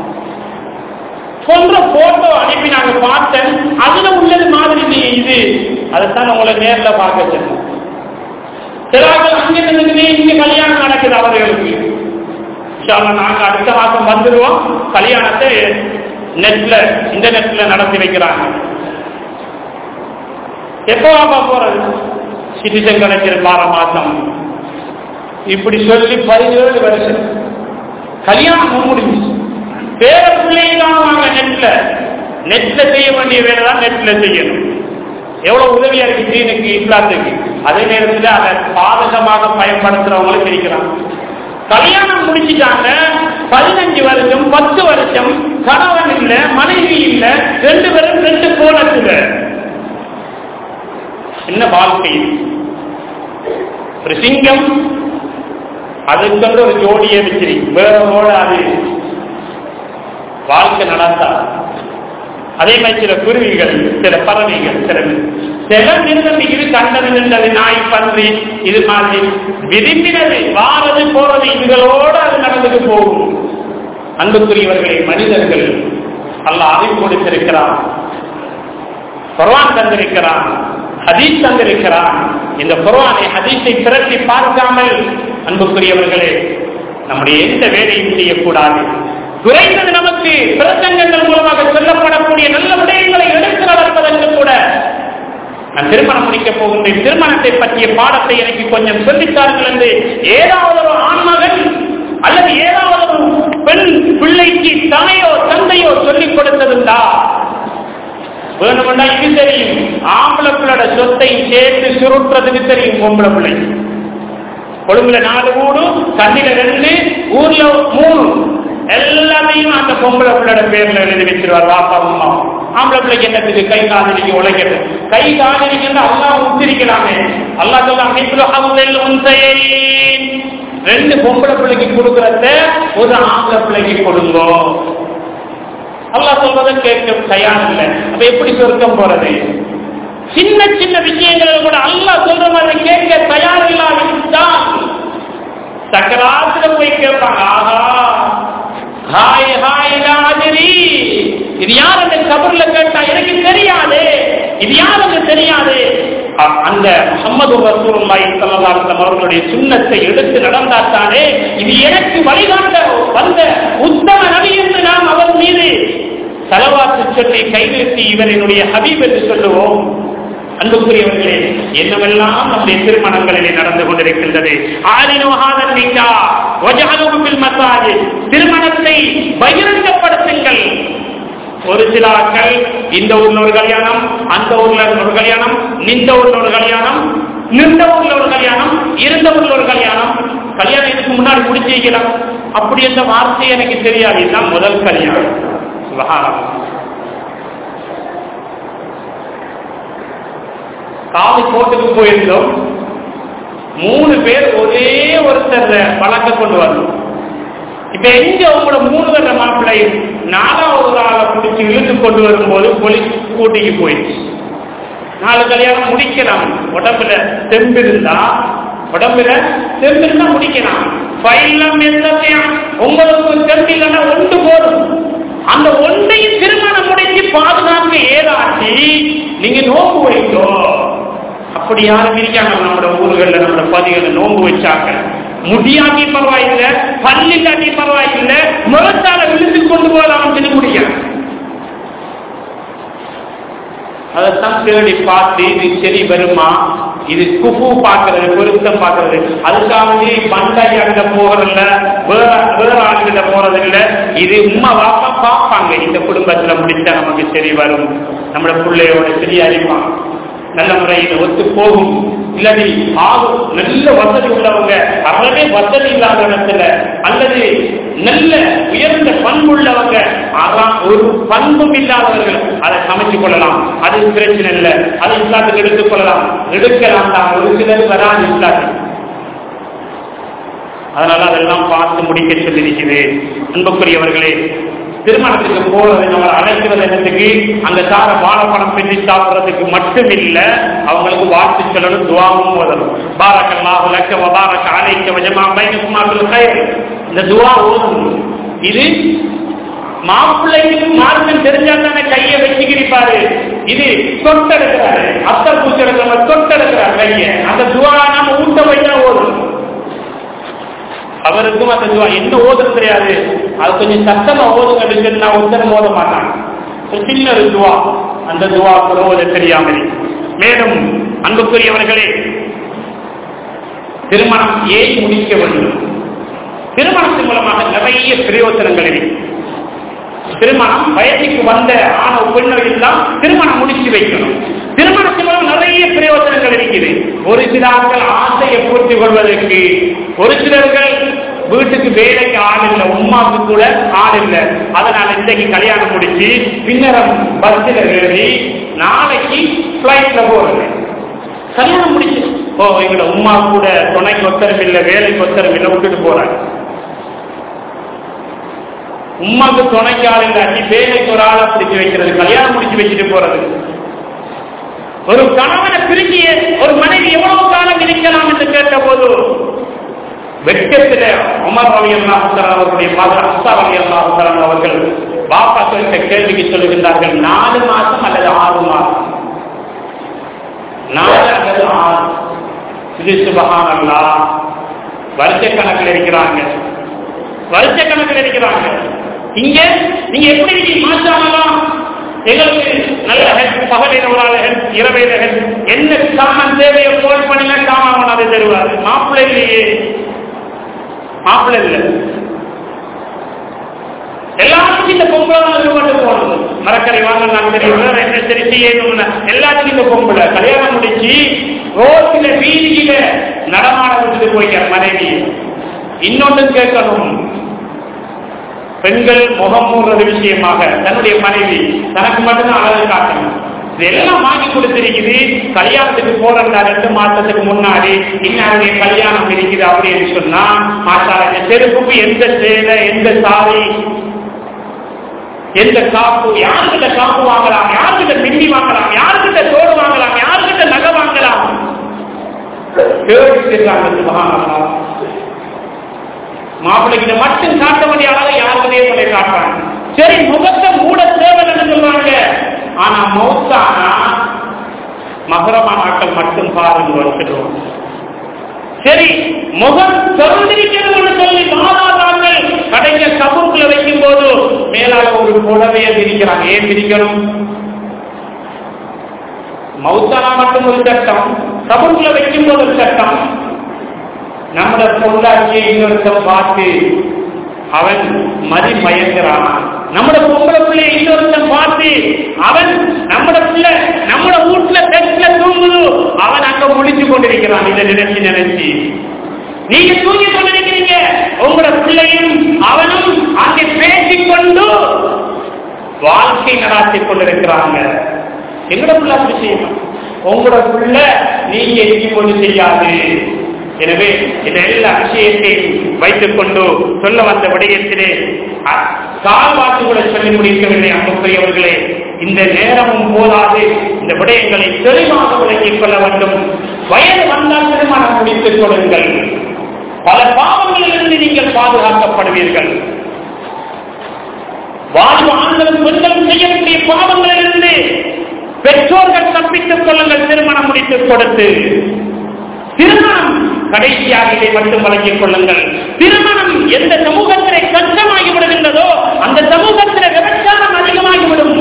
போன்ற போட்டோ அனுப்பி நாங்க பார்த்தேன் அதுல உள்ளது மாதிரி நீ இது அதைத்தான் உங்களை நேர்ல பார்க்க சொன்னோம் சிலாக்கள் அங்க இருந்துக்கிட்டே இங்க கல்யாணம் நடக்குது அவர்களுக்கு இன்ஷா அல்லாஹ் நாங்க அடுத்த மாசம் வந்துடுவோம் கல்யாணத்தை நெட்ல இன்டர்நெட்ல நடத்தி வைக்கிறாங்க எப்போ வாப்பா போறது சிட்டிசன் கிடைக்கிற வார மாசம் இப்படி சொல்லி பதினேழு வருஷம் கல்யாணம் முடிஞ்சு வேற பிள்ளைதான் வாங்க நெட்ல நெட்ல செய்ய வேண்டிய வேலை தான் நெட்ல செய்யணும் எவ்வளவு உதவியா இருக்கு தீனுக்கு இஸ்லாத்துக்கு அதே நேரத்தில் அதை பாதகமாக பயன்படுத்துறவங்களும் இருக்கிறாங்க கல்யாணம் முடிச்சிட்டாங்க பதினஞ்சு வருஷம் பத்து வருஷம் கணவன் இல்ல மனைவி இல்ல ரெண்டு பேரும் ரெண்டு கோலத்துல என்ன வாழ்க்கை இது? ஒரு சிங்கம் அதுக்கு ஒரு ஜோடியை வச்சிரு வேற ஓடாது வாழ்க்கை நடத்தா அதே மாதிரி சில குருவிகள் சில பறவைகள் சில சில மிருகம் இது கண்டது நின்றது நாய் பன்றி இது மாதிரி விரும்பினது வாரது போறது இதுகளோடு அது நடந்துட்டு போகும் அன்புக்குரியவர்களை மனிதர்கள் அல்லாஹ் அறிவு கொடுத்திருக்கிறான் குர்ஆன் தந்திருக்கிறான் ஹதீஸ் தந்திருக்கிறான் இந்த குர்ஆனை ஹதீஸை திரட்டி பார்க்காமல் அன்புக்குரியவர்களே நம்முடைய எந்த வேலையும் செய்யக்கூடாது குறைந்தது நமக்கு பிரசங்கங்கள் மூலமாக சொல்லப்படக்கூடிய நல்ல விடயங்களை எடுத்து நடப்பதற்கு கூட நான் திருமணம் முடிக்கப் போகின்றேன் திருமணத்தை பற்றிய பாடத்தை எனக்கு கொஞ்சம் சொல்லித்தார்கள் என்று ஏதாவது ஒரு ஆண்மகன் அல்லது ஏதாவது ஒரு பெண் பிள்ளைக்கு தாயோ தந்தையோ சொல்லிக் கொடுத்ததுண்டா வேணுமெண்டா இது தெரியும் ஆம்பளை பிள்ளோட சொத்தை சேர்த்து சுருட்டுறதுக்கு தெரியும் பொம்பளை பிள்ளை கொழும்புல நாலு வீடு கண்ணில ரெண்டு ஊர்ல மூணு எல்லாத்தையும் அந்த பொம்பளை பிள்ளோட பேர்ல எழுதி வச்சிருவார் வாப்பா அம்மா ஆம்பளை பிள்ளைக்கு என்னத்துக்கு கை காதலிக்கு உழைக்கிறது கை காதலிக்கு அல்லா உத்திரிக்கலாமே அல்லா சொல்ல அமைப்புல ரெண்டு பொம்பளை பிள்ளைக்கு கொடுக்கறத ஒரு ஆம்பளை பிள்ளைக்கு கொடுங்கோ அல்லாஹ் சொல்றதை கேட்க தயார் இல்லை அப்ப எப்படி சொர்க்கம் போறது சின்ன சின்ன விஷயங்கள் கூட அல்லாஹ் சொல்ற மாதிரி கேட்க தயார் இல்லாவிட்டால் சக்கராத்துல போய் கேட்பாங்க ஆஹா ஹாய் ஹாய் ராஜரி இது யார் அந்த கபர்ல கேட்டா எனக்கு தெரியாது இது யார் என்று தெரியாது அ- அந்த முகமது ரசூலுல்லாஹி ஸல்லல்லாஹு அலைஹி வஸல்லம் அவர்களுடைய சுன்னத்தை எடுத்து நடந்தாத்தானே இது எனக்கு வழிகாட்ட வந்த உத்தம நபி என்று நாம் அவர் மீது செலவாத்து சொல்லி கைநிறுத்தி இவர் என்னுடைய ஹபீப் என்று சொல்லுவோம் அன்புக்குரியவர்களே என்னவெல்லாம் நம்முடைய திருமணங்களிலே நடந்து கொண்டிருக்கின்றது ஆலினோஹாதன் நீங்கா வஜஹலுபில் மசாஜி திருமணத்தை பகிரங்கப்படுத்துங்கள் ஒரு சில ஆட்கள் இந்த ஊர்ல ஒரு கல்யாணம் அந்த ஊர்ல ஒரு கல்யாணம் இந்த ஊர்ல ஒரு கல்யாணம் நின்ற ஊர்ல ஒரு கல்யாணம் இருந்த ஊர்ல ஒரு கல்யாணம் கல்யாணம் இதுக்கு முன்னாடி முடிச்சு வைக்கலாம் அப்படி என்ற வார்த்தை எனக்கு தெரியாது இதுதான் முதல் கல்யாணம் சுபஹானல்லாஹ். காவி கோட்டுக்கு போயிருந்தோம் மூணு பேர் ஒரே ஒருத்தர் வழக்க கொண்டு வரணும் இப்ப எங்க உங்களோட மூணு பேர மாப்பிள்ளை நாலாவது ஆளை பிடிச்சி இழுத்து கொண்டு வரும்போது போலீஸ் கூட்டிக்கு போயிடுச்சு நாலு கல்யாணம் முடிக்கலாம் உடம்புல தெம்பு இருந்தா உடம்புல தெரிஞ்சிருந்தா முடிக்கலாம் பயிலம் எல்லாம் உங்களுக்கு தெரிஞ்சில்லைன்னா ஒன்று போதும் அந்த ஒன்றையும் திருமணம் முடிஞ்சு பாதுகாக்க ஏதாச்சு நீங்க நோம்பு வைக்கோ அப்படி யாரும் இருக்காங்க நம்மளோட ஊர்கள்ல நம்மளோட பதிகளை நோம்பு வச்சாங்க முடியாட்டி பரவாயில்லை பள்ளி காட்டி பரவாயில்லை முகத்தால விழுந்து கொண்டு போகலாம் சொல்லி முடியாது அதைத்தான் தேடி பார்த்து இது சரி வருமா இது குஃபு பார்க்கறது பொருத்தம் பார்க்கறது அதுக்காகவே பண்டாய் அங்க போறதில்ல வேற வேற ஆளுகிட்ட போறதில்ல இது உண்மை வாப்பா பார்ப்பாங்க இந்த குடும்பத்துல முடிச்சா நமக்கு சரி வரும் நம்மளோட பிள்ளையோட சரி அறிவான் நல்ல முறையில் ஒத்து போகும் இல்லாட்டி ஆகும் நல்ல வசதி உள்ளவங்க அவர்களே வசதி இல்லாத இடத்துல அல்லது நல்ல உயர்ந்த பண்பு உள்ளவங்க அதான் ஒரு பண்பும் இல்லாதவர்கள் அதை சமைச்சு கொள்ளலாம் அது பிரச்சனை இல்லை அதை இஸ்லாத்துக்கு எடுத்துக் கொள்ளலாம் எடுக்கலாம் தான் ஒரு சிலர் வராது இஸ்லாத்துக்கு அதனால அதெல்லாம் பார்த்து முடிக்க சொல்லியிருக்குது அன்புக்குரியவர்களே திருமணத்துக்கு போறது நம்ம அழைக்கிறது என்னத்துக்கு அங்க சார வாழைப்பழம் பின்னி சாப்பிடுறதுக்கு மட்டும் இல்ல அவங்களுக்கு வாழ்த்து சொல்லணும் துவாவும் ஓதணும் பாரக்கல்லாஹு லக்க வபாரக்க அலைக்க வஜமா பைனகுமார்கள் கயிறு இந்த துவா ஓதணும் இது மாப்பிள்ளைக்கு மார்க்கம் தெரிஞ்சா தானே கையை வச்சுக்கிறிப்பாரு இது தொட்டெடுக்கிறாரு அத்தர் பூச்சி எடுக்கிற தொட்டெடுக்கிறார் கையை அந்த துவா நம்ம ஊட்ட வைத்தா ஓதணும் அவருக்கும் அந்த துவா என்ன ஓதுறது தெரியாது அது கொஞ்சம் சத்தமா ஓதுங்க அப்படின்னு நான் ஒருத்தரும் ஓத மாட்டாங்க ஒரு சின்ன ஒரு துவா அந்த துவா கூட ஓத தெரியாமல் மேலும் அன்புக்குரியவர்களே திருமணம் ஏன் முடிக்க வேண்டும் திருமணத்தின் மூலமாக நிறைய பிரயோசனங்கள் இருக்கு திருமணம் வயசுக்கு வந்த ஆண பெண்ணை எல்லாம் திருமணம் முடிச்சு வைக்கணும் திருமணத்தின் மூலம் நிறைய பிரயோஜனங்கள் இருக்குது ஒரு சில ஆட்கள் ஆசையை பூர்த்தி கொள்வதற்கு ஒரு சிலர்கள் வீட்டுக்கு வேலைக்கு ஆள் இல்லை உமாவுக்கு கூட ஆள் இல்லை அதனால இன்றைக்கு கல்யாணம் முடிச்சு பின்னரம் பஸ்ஸில் ஏறி நாளைக்கு பிளைட்ல போறது கல்யாணம் முடிச்சு ஓ எங்களோட உமா கூட துணைக்கு ஒத்தரம் இல்லை வேலைக்கு ஒத்தரம் இல்லை விட்டுட்டு போறாங்க உமாக்கு துணைக்கு ஆள் இல்லாட்டி வேலைக்கு ஒரு ஆளை பிடிச்சு வைக்கிறது கல்யாணம் முடிச்சு வச்சுட்டு போறது ஒரு கணவனை பிரிஞ்சிய ஒரு மனைவி எவ்வளவு காலம் இருக்கலாம் என்று கேட்ட போது வெட்கத்தில உமர் ரவி அல்லாஹுத்தரன் அவர்களுடைய மகள் அஸ்தா ரவி அல்லாஹுத்தரன் அவர்கள் பாப்பா கேட்ட கேள்விக்கு சொல்லுகின்றார்கள் நாலு மாசம் அல்லது ஆறு மாசம் நாலு அல்லது ஆறு இது சுபகான் அல்லா வருஷ கணக்கில் இருக்கிறாங்க வருஷ கணக்கில் இருக்கிறாங்க இங்க நீங்க எப்படி இருக்கீங்க மாற்றாமலாம் எங்களுக்கு நல்ல ஹெல்ப் பகலில் ஒரு ஆள் ஹெல்ப் இரவையில ஹெல்ப் என்ன சாமான் தேவையோ போன் பண்ணினா சாமான் அதை தருவார் மாப்பிள்ளை இல்லையே மாப்பிள்ளை இல்லை எல்லாத்துக்கும் இந்த பொம்பளை தான் கொண்டு போகணும் மரக்கரை வாங்க நான் தெரியும் வேற என்ன சரி செய்யணும்னு எல்லாத்துக்கும் இந்த பொம்பளை கல்யாணம் முடிச்சு ரோட்டில வீதியில நடமாட விட்டுட்டு போய்க்கார் மனைவி இன்னொன்று கேட்கணும் பெண்கள் முகம் மூடுறது விஷயமாக தன்னுடைய மனைவி தனக்கு மட்டும்தான் அழகு காட்டணும் இதெல்லாம் வாங்கி கொடுத்திருக்குது கல்யாணத்துக்கு போறதா ரெண்டு மாசத்துக்கு முன்னாடி இன்னாருடைய கல்யாணம் இருக்குது அப்படின்னு சொன்னா மாட்டாள இந்த செருப்புக்கு எந்த சேலை எந்த சாரி எந்த காப்பு யாருக்கிட்ட காப்பு வாங்கலாம் யாருக்கிட்ட பின்னி வாங்கலாம் யாருக்கிட்ட தோடு வாங்கலாம் யாருக்கிட்ட நகை வாங்கலாம் தேடி மகானல்லா மாப்பிள்ளைகிட்ட மட்டும் காட்ட வேண்டிய அளவு யாருக்கிட்டே சொல்லி காட்டுறாங்க சரி முகத்தை மூட தேவைன்னு சொல்றாங்க ஆனா மௌத்தானா மகரமான ஆட்கள் மட்டும் பாருங்க சொல்லுவோம் சரி முகம் திறந்திருக்கிறது சொல்லி மாதாதாங்கள் கடைங்க கபூர்ல வைக்கும் போது மேலால ஒரு புடவையை பிரிக்கிறாங்க ஏன் பிரிக்கணும் மௌத்தானா மட்டும் ஒரு சட்டம் கபூர்ல வைக்கும் போது ஒரு சட்டம் நம்மள பொண்டாட்சியை இன்னொருத்தம் பார்த்து அவன் மதி மயங்கிறான் நம்மட பொம்பளை பிள்ளை இன்னொருத்தன் பார்த்து அவன் நம்மட பிள்ளை நம்மட வீட்டுல பெட்ல தூங்குது அவன் அங்க முடிச்சு கொண்டிருக்கிறான் இதை நினைச்சு நினைச்சு நீங்க தூங்கி கொண்டிருக்கிறீங்க உங்களோட பிள்ளையும் அவனும் அங்கே பேசிக்கொண்டு வாழ்க்கை நடாத்திக் கொண்டிருக்கிறாங்க எங்களோட பிள்ளை அப்படி செய்யணும் உங்களோட பிள்ளை நீங்க எங்கி கொண்டு செய்யாது எனவே இந்த எல்லா விஷயத்தையும் வைத்துக் கொண்டு சொல்ல வந்த விடயத்திலே கால்வாட்டு கூட சொல்லி முடிக்கவில்லை அன்புக்குரியவர்களே இந்த நேரமும் போதாது இந்த விடயங்களை தெளிவாக விளங்கிக் கொள்ள வேண்டும் வயது வந்தால் திருமணம் முடித்துக் கொடுங்கள் பல பாவங்களிலிருந்து நீங்கள் பாதுகாக்கப்படுவீர்கள் வாழ்வு ஆண்களும் பெண்களும் செய்யக்கூடிய பாவங்களிலிருந்து பெற்றோர்கள் தப்பித்துக் கொள்ளுங்கள் திருமணம் முடித்துக் கொடுத்து திருமணம் கடைசியாக இதை மட்டும் வழங்கிக் கொள்ளுங்கள் திருமணம் எந்த சமூகத்திலே கஷ்டமாகி விடுகின்றதோ அந்த சமூகத்திலே விபச்சாரம் அதிகமாகிவிடும்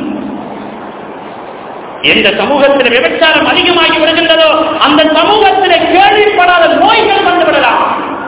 எந்த சமூகத்தில் விபச்சாரம் அதிகமாகி விடுகின்றதோ அந்த சமூகத்தில் கேள்விப்படாத நோய்கள் வந்துவிடலாம்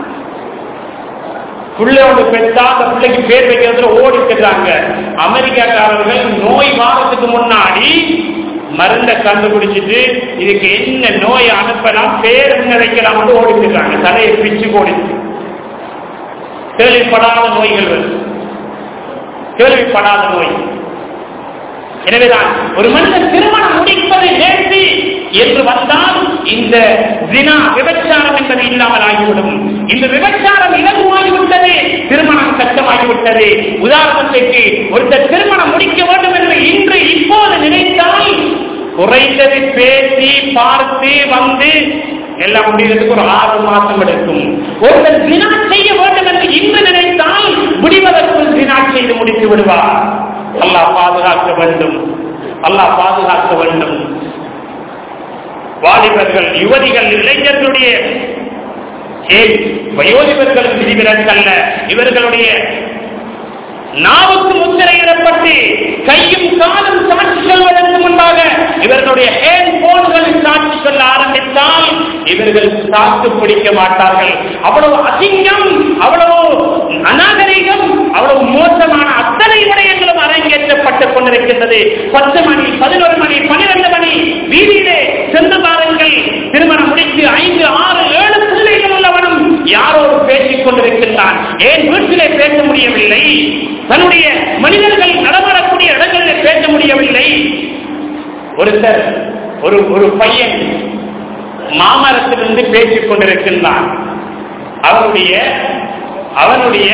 பிள்ளையோட பெற்றா அந்த பிள்ளைக்கு பேர் வைக்கிறதுல ஓடி சென்றாங்க அமெரிக்காக்காரர்கள் நோய் வாரத்துக்கு முன்னாடி மருந்தை கண்டுபிடிச்சிட்டு இதுக்கு என்ன நோய் அனுப்பலாம் பேர் என்ன வைக்கலாம் ஓடி சென்றாங்க தலையை பிச்சு ஓடி கேள்விப்படாத நோய்கள் வருது கேள்விப்படாத நோய் எனவேதான் ஒரு மனிதன் திருமணம் முடிப்பது நேர்த்தி என்று வந்தால் இந்த தினா விபச்சாரம் என்பது இல்லாமல் ஆகிவிடும் இந்த விபச்சாரம் இலகுவாகிவிட்டது திருமணம் கஷ்டமாகிவிட்டது உதாரணத்துக்கு ஒருத்தர் திருமணம் முடிக்க வேண்டும் என்று இன்று இப்போது நினைத்தால் குறைந்தது பேசி பார்த்து வந்து எல்லாம் முடிவதற்கு ஒரு ஆறு மாசம் எடுக்கும் ஒருத்தர் தினா செய்ய வேண்டும் என்று இன்று நினைத்தால் முடிவதற்குள் தினா செய்து முடித்து விடுவார் அல்லாஹ் பாதுகாக்க வேண்டும் அல்லாஹ் பாதுகாக்க வேண்டும் வாலிபர்கள் யுவதிகள் இளைஞர்களுடைய ஏன் வயோதிபர்களும் விதிவிலக்கல்ல இவர்களுடைய நாவுக்கு முத்திரையிடப்பட்டு கையும் காலும் சாட்சி சொல்வதற்கு முன்பாக இவர்களுடைய ஹேண்ட் போன்களில் சாட்சி சொல்ல ஆரம்பித்தால் இவர்கள் சாக்கு பிடிக்க மாட்டார்கள் அவ்வளவு அசிங்கம் அவ்வளவு அநாகரிகம் அவ்வளவு மோசமான அத்தனை விடயங்களும் அரங்கேற்றப்பட்டுக் கொண்டிருக்கின்றது பத்து மணி பதினொரு மணி பனிரெண்டு மணி வீதியிலே சென்று பாருங்கள் திருமணம் முடித்து ஐந்து ஆறு ஏழு பிள்ளைகள் உள்ளவனும் யாரோடு பேசிக் கொண்டிருக்கின்றான் ஏன் வீட்டிலே பேச முடியவில்லை தன்னுடைய மனிதர்கள் நடமாடக்கூடிய இடங்களில் பேச முடியவில்லை ஒருத்தர் ஒரு ஒரு பையன் மாமரத்திலிருந்து பேசிக் கொண்டிருக்கின்றான் அவனுடைய அவனுடைய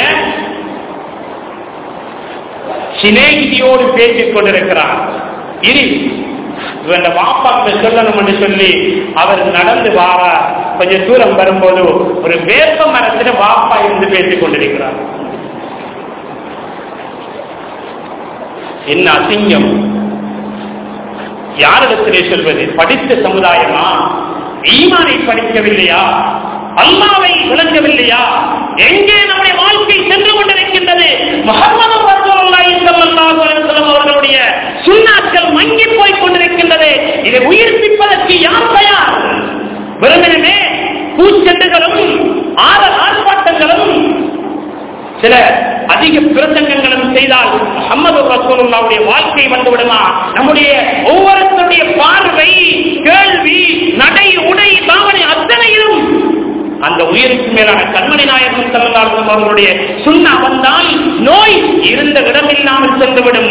சிநேகிதியோடு பேசிக் கொண்டிருக்கிறான் இனி இவன் வாப்பாக்கு சொல்லணும் என்று சொல்லி அவர் நடந்து வாரா கொஞ்சம் தூரம் வரும்போது ஒரு வேப்ப மரத்தில் வாப்பா இருந்து பேசிக் கொண்டிருக்கிறார் என்ன அசிங்கம் யாரிடத்திலே சொல்வது படித்த சமுதாயமா ஈமானை படிக்கவில்லையா அல்லாவை விளங்கவில்லையா எங்கே நம்முடைய வாழ்க்கை சென்று கொண்டிருக்கின்றது முகமது ரசூலுல்லாஹி ஸல்லல்லாஹு அலைஹி வஸல்லம் அவர்களுடைய சுன்னாக்கள் மங்கி போய் கொண்டிருக்கின்றது இதை உயிர்ப்பிப்பதற்கு யார் தயார் வெறுமனே பூச்செண்டுகளும் ஆற ஆர்ப்பாட்டங்களும் சில அதிக பிரசங்கங்களும் செய்தால் முகமது ரசூலுல்லாவுடைய வாழ்க்கை வந்து விடுமா நம்முடைய ஒவ்வொருத்தருடைய பார்வை கேள்வி நடை உடை பாவனை அத்தனையிலும் அந்த உயிருக்கு மேலான கண்மணி நாயகம் செல்லலாகும் அவர்களுடைய சுண்ணா வந்தால் நோய் இருந்த இடமில்லாமல் சென்றுவிடும்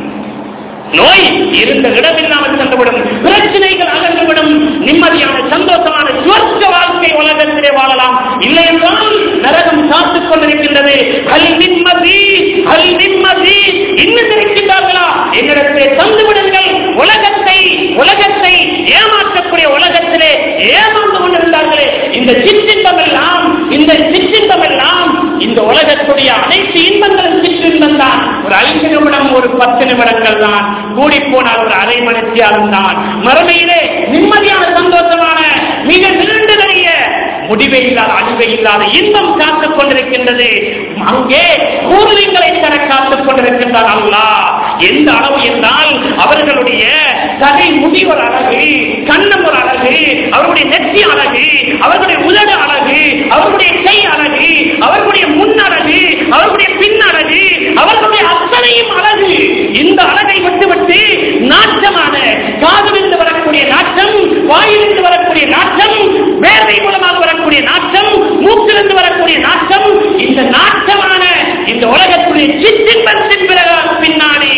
நோய் இருந்த இடமில்லாமல் சென்றுவிடும் பிரச்சனைகள் அகன்றுவிடும் நிம்மதியான சந்தோஷமான சுவர்க்க வாழ்க்கை உலகத்திலே வாழலாம் இல்லை என்றால் நரகம் காத்துக் கொண்டிருக்கின்றது அல் நிம்மதி அல் நிம்மதி இன்னும் இருக்கின்றார்களா என்னிடத்திலே தந்து விடுங்கள் உலகத்தை உலகத்தை ஏமாற்றக்கூடிய உலகத்திலே ஏமாந்து கொண்டிருந்தார்களே இந்த சிற்றின்பம் எல்லாம் இந்த சிற்றின்பம் எல்லாம் இந்த உலகத்துடைய அனைத்து இன்பங்களும் சிற்றின்பம் தான் ஒரு ஐந்து நிமிடம் ஒரு பத்து நிமிடங்கள் தான் கூடி போனால் ஒரு அரை மணித்தியாலும் தான் மறுமையிலே நிம்மதியான சந்தோஷமான மிக நீண்ட நிறைய முடிவே இல்லாத அழிவே இல்லாத இன்பம் காத்துக் கொண்டிருக்கின்றது அங்கே கூர்லிங்களை தர காத்துக் கொண்டிருக்கின்றார் அல்லாஹ் எந்த அளவு என்றால் அவர்களுடைய தலை முடி ஒரு அழகு கண்ணம் ஒரு அழகு அவர்களுடைய நெற்றி அழகு அவர்களுடைய உதடு அழகு அவர்களுடைய கை அழகு அவர்களுடைய முன் அழகு அவர்களுடைய பின் அழகு அவர்களுடைய அத்தனையும் அழகு இந்த அழகை விட்டுவிட்டு நாட்டமான காதிலிருந்து வரக்கூடிய நாட்டம் வாயிலிருந்து வரக்கூடிய நாட்டம் வேர்வை மூலமாக வரக்கூடிய நாட்டம் மூக்கிலிருந்து வரக்கூடிய நாட்டம் இந்த நாட்டமான இந்த உலகத்துடைய சிற்றின்பத்தின் பிறகு பின்னாடி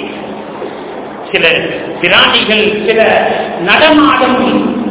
சில பிராணிகள் சில நடமாடும்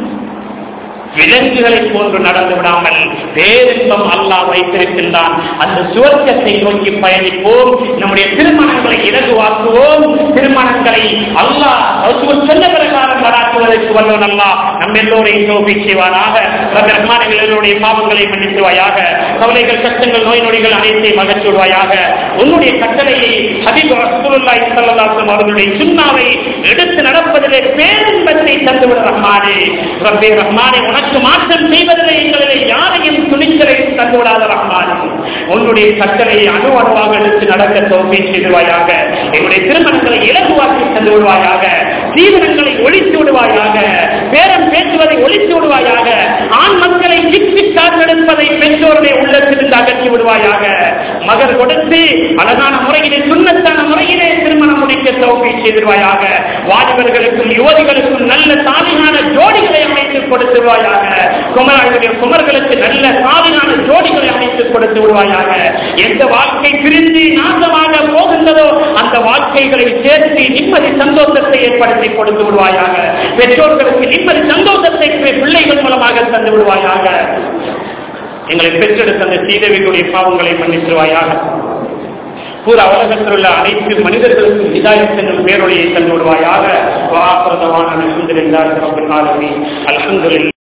விலங்குகளை போன்று நடந்து விடாமல் பேரின்பம் அல்லாஹ் வைத்திருக்கின்றான் அந்த சுவர்க்கத்தை நோக்கி பயணிப்போம் நம்முடைய திருமணங்களை இலகுவாக்குவோம் திருமணங்களை அல்லாஹ் ரசூல் சொன்ன பிரகாரம் நடாத்துவதற்கு வல்லோன் அல்லா நம் எல்லோரையும் தோல்வி செய்வானாக ரப்ப ரஹ்மான் எங்கள் எல்லோருடைய பாவங்களை மன்னித்துவாயாக கவலைகள் கஷ்டங்கள் நோய் நொடிகள் அனைத்தையும் அகற்றுவாயாக உன்னுடைய கட்டளையை ஹபீப் ரசூலுல்லாஹி ஸல்லல்லாஹு அலைஹி அவர்களுடைய சுன்னாவை எடுத்து நடப்பதிலே பேரின்பத்தை தந்துவிட ரஹ்மானே ரப்பே ரஹ்மானே உனக்கு மாற்றம் செய்வதிலே எங்களிலே யாரையும் துணிச்சலையும் தந்துவிடாத ரஹ்மானே உன்னுடைய கட்டளையை அணு அணுவாக எடுத்து நடக்க தோல்வி செய்துவாயாக எங்களுடைய திருமணங்களை இலகுவாக்கி தந்து விடுவாயாக தீவிரங்களை ஒழித்து விடுவாயாக பேரம் பேசுவதை ஒழித்து விடுவாயாக ஆண் மக்களை சிக்கி காத்தெடுப்பதை பெற்றோருடைய உள்ளத்திலிருந்து அகற்றி விடுவாயாக மகர் கொடுத்து அழகான முறையிலே சுண்ணத்தான முறையிலே திருமணம் முடிக்க தோல்வி செய்திருவாயாக வாலிபர்களுக்கும் யுவதிகளுக்கும் நல்ல சாலியான ஜோடிகளை அமைத்து கொடுத்துருவாயாக குமரர்களுடைய குமர்களுக்கு நல்ல சாலியான ஜோடிகளை அமைத்து கொடுத்து விடுவாயாக எந்த வாழ்க்கை பிரிந்து நாசமாக போகின்றதோ அந்த வாழ்க்கைகளை சேர்த்து நிம்மதி சந்தோஷத்தை ஏற்படுத்தி கொடுத்து விடுவாயாக பெற்றோர்களுக்கு நிம்மதி சந்தோஷத்தை பிள்ளைகள் மூலமாக தந்து விடுவாயாக எங்களை பெற்றெடுத்த அந்த சீதவிகளுடைய பாவங்களை மன்னித்துருவாயாக பூரா உலகத்தில் உள்ள அனைத்து மனிதர்களுக்கும் இதாயத் என்னும் பேரொழியை தந்து விடுவாயாக அல்ஹம்துலில்லாஹி ரப்பில் ஆலமீன் அல்ஹம்துலில்லாஹ்